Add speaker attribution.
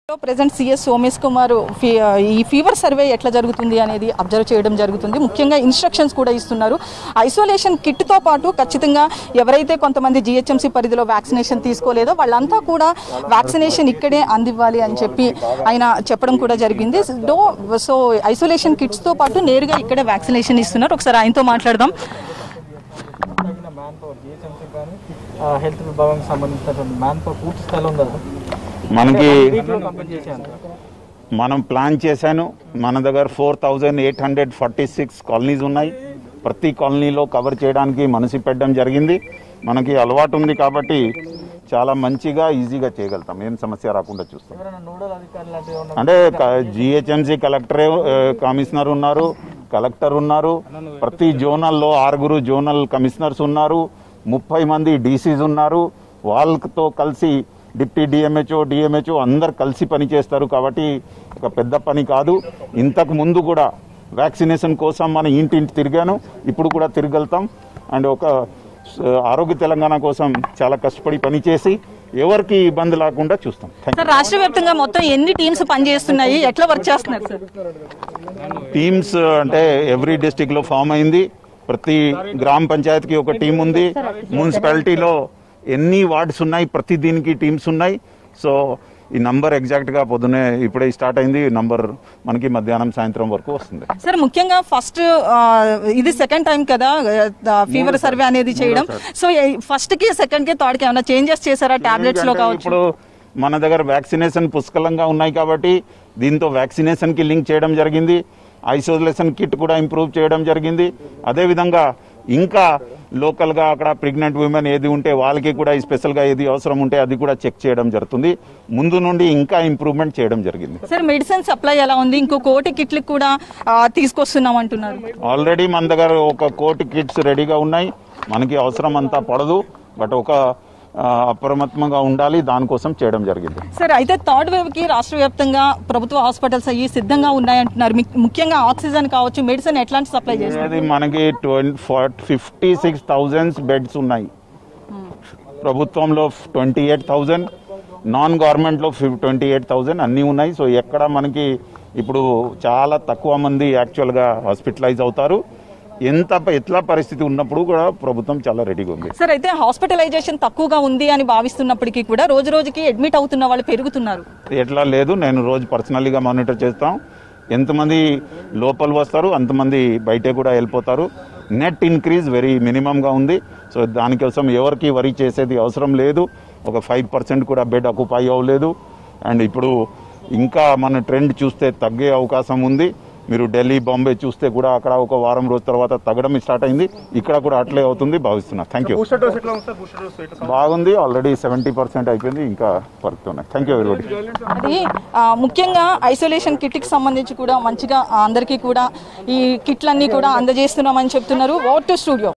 Speaker 1: present CS Somesh Kumar ఫీ- ఈ fever survey ఎట్లా జరుగుతుంది అనేది అబ్జర్వ్ చేయడం జరుగుతుంది ముఖ్యంగా ఇన్స్ట్రక్షన్స్ కూడా ఇస్తున్నారు ఐసోలేషన్ కిట్తో పాటు ఖచ్చితంగా ఎవరైతే కొంతమంది జిహెచ్ఎంసీ పరిధిలో వ్యాక్సినేషన్ తీసుకోలేదో వాళ్ళంతా కూడా వ్యాక్సినేషన్ ఇక్కడే అందివ్వాలి అని చెప్పి ఆయన చెప్పడం కూడా జరిగింది డో సో ఐసోలేషన్ కిట్స్తో పాటు నేరుగా ఇక్కడే వ్యాక్సినేషన్ ఇస్తున్నారు ఒకసారి ఆయనతో మాట్లాడదాం
Speaker 2: తగిన మ్యాన్ పవర్ జిహెచ్ఎంసీ కానీ ఆ, హెల్త్ విభాగానికి సంబంధించినటువంటి మ్యాన్ పవర్ పూర్తి స్థాయిలో ఉంది కదా
Speaker 3: మనకి
Speaker 2: వీక్లో కంప్లీట్ చేసేంత
Speaker 3: మనం ప్లాన్ చేశాను మన దగ్గర four thousand eight hundred forty six colonies ఉన్నాయి ప్రతి కాలనీలో కవర్ చేయడానికి మనసు పెట్టడం జరిగింది మనకి అలవాటు ఉంది కాబట్టి చాలా మంచిగా ఈజీగా చేయగలుగుతాం ఏం సమస్య రాకుండా చూస్తాం
Speaker 2: ఎవరైనా నోడల్ అధికారులు లాంటివి ఏమన్నా
Speaker 3: అంటే జిహెచ్ఎంసీ కలెక్టరే ఆ, కమిషనర్ ఉన్నారు కలెక్టర్ ఉన్నారు ప్రతి జోనల్లో ఆరుగురు జోనల్ కమిషనర్స్ ఉన్నారు ముప్పై మంది డీసీస్ ఉన్నారు వాళ్ళతో కలిసి డిప్టీ డిఎంహెచ్ఓ డిఎంహెచ్ఓ అందరు కలిసి పని చేస్తారు కాబట్టి ఒక పెద్ద పని కాదు ఇంతకు ముందు కూడా వ్యాక్సినేషన్ కోసం మన ఇంటింటి తిరిగాను ఇప్పుడు కూడా తిరగలుగుతాం అండ్ ఒక స- ఆరోగ్య తెలంగాణ కోసం చాలా కష్టపడి పనిచేసి ఎవరికి ఇబ్బంది లేకుండా చూస్తాం థ్యాంక్
Speaker 1: సార్ రాష్ట్ర వ్యాప్తంగా మొత్తం ఎన్ని టీమ్స్ పనిచేస్తున్నాయి ఎట్లా వర్క్ చేస్తున్నారు సార్
Speaker 3: టీమ్స్ అంటే ఎవ్రీ డిస్టిక్ లో ఫామ్ అయింది ప్రతి గ్రామ పంచాయతీకి ఒక టీం ఉంది మున్సిపాలిటీలో ఎన్ని వార్డ్స్ ఉన్నాయి ప్రతి దీనికి టీమ్స్ ఉన్నాయి సో ఈ నంబర్ ఎగ్జాక్ట్ గా పొద్దునే ఇప్పుడే స్టార్ట్ అయింది ఈ నంబర్ మనకి మధ్యాహ్నం సాయంత్రం వరకు వస్తుంది
Speaker 1: సార్ ముఖ్యంగా ఫస్ట్ ఇది సెకండ్ టైం కదా ఫీవర్ సర్వే అనేది చేయడం సో ఫస్ట్ కి సెకండ్ కి థర్డ్ కి ఏమైనా చేంజెస్ చేశారా టాబ్లెట్స్ లో
Speaker 3: ఎందుకంటే
Speaker 1: కావచ్చు
Speaker 3: ఇప్పుడు మన దగ్గర వ్యాక్సినేషన్ పుష్కలంగా ఉన్నాయి కాబట్టి దీంతో వ్యాక్సినేషన్ కి లింక్ చేయడం జరిగింది ఐసోలేషన్ కిట్ కూడా ఇంప్రూవ్ చేయడం జరిగింది అదేవిధంగా ఇంకా లోకల్ గా అక్కడ ప్రెగ్నెంట్ ఉమెన్ ఏది ఉంటే వాళ్ళకి కూడా స్పెషల్ గా ఏది అవసరం ఉంటే అది కూడా చెక్ చేయడం జరుగుతుంది ముందు నుండి ఇంకా ఇంప్రూవ్మెంట్ చేయడం జరిగింది
Speaker 1: సార్ మెడిసిన్ సప్లై ఎలా ఉంది ఇంకో కోటి కిట్లు కూడా ఆ, తీసుకొస్తున్నాం అంటున్నారు
Speaker 3: ఆల్రెడీ మన దగ్గర ఒక కోటి కిట్స్ రెడీగా ఉన్నాయి మనకి అవసరం అంతా పడదు బట్ ఒక ఆ, అప్రమత్తంగా ఉండాలి దానికోసం చేయడం జరిగింది
Speaker 1: సార్ అయితే థర్డ్ వేవ్ కి రాష్ట్ర వ్యాప్తంగా ప్రభుత్వ హాస్పిటల్స్ అయ్యి సిద్ధంగా ఉన్నాయంటున్నారు మీ- ముఖ్యంగా ఆక్సిజన్ కావచ్చు మెడిసిన్ ఎట్లాంటి సప్లై చేస్తారు
Speaker 3: అది మనకి ఫిఫ్టీ సిక్స్ థౌజండ్స్ బెడ్స్ ఉన్నాయి ప్రభుత్వంలో ట్వంటీ ఎయిట్ థౌజండ్ నాన్ గవర్నమెంట్లో ట్వంటీ ఎయిట్ థౌజండ్ అన్నీ ఉన్నాయి సో ఎక్కడ మనకి ఇప్పుడు చాలా తక్కువ మంది యాక్చువల్గా హాస్పిటలైజ్ అవుతారు ఎంత ఎట్లా పరిస్థితి ఉన్నప్పుడు కూడా ప్రభుత్వం చాలా రెడీగా ఉంది
Speaker 1: సార్ అయితే హాస్పిటలైజేషన్ తక్కువగా ఉంది అని భావిస్తున్నప్పటికీ కూడా రోజు రోజుకి అడ్మిట్ అవుతున్న వాళ్ళు పెరుగుతున్నారు
Speaker 3: ఎట్లా లేదు నేను రోజు పర్సనల్గా మానిటర్ చేస్తాం ఎంతమంది లోపల వస్తారు అంతమంది బయటే కూడా వెళ్ళిపోతారు నెట్ ఇంక్రీజ్ వెరీ మినిమంగా ఉంది సో దానికోసం ఎవరికి వరి చేసేది అవసరం లేదు ఒక ఫైవ్ పర్సెంట్ కూడా బెడ్ ఆక్యుపై అవ్వలేదు అండ్ ఇప్పుడు ఇంకా మన ట్రెండ్ చూస్తే తగ్గే అవకాశం ఉంది మీరు ఢిల్లీ బాంబే చూస్తే కూడా అక్కడ ఒక వారం రోజు తర్వాత తగ్గడం స్టార్ట్ అయింది ఇక్కడ కూడా అట్లే అవుతుంది భావిస్తున్నా థ్యాంక్ యూ
Speaker 4: బూస్టర్ డోస్ ఎట్లా ఉంది సార్ బూస్టర్ డోస్ ఎట్లా
Speaker 3: బాగుంది ఆల్రెడీ సెవెంటీ పర్సెంట్ అయిపోయింది ఇంకా పరుకుతున్నాయి థ్యాంక్ యూ ఎవరిబడి
Speaker 1: అది ఆ, ముఖ్యంగా ఐసోలేషన్ కిట్కి సంబంధించి కూడా మంచిగా అందరికీ కూడా ఈ కిట్లన్నీ కూడా అందజేస్తున్నామని చెప్తున్నారు ఓట్ టు స్టూడియో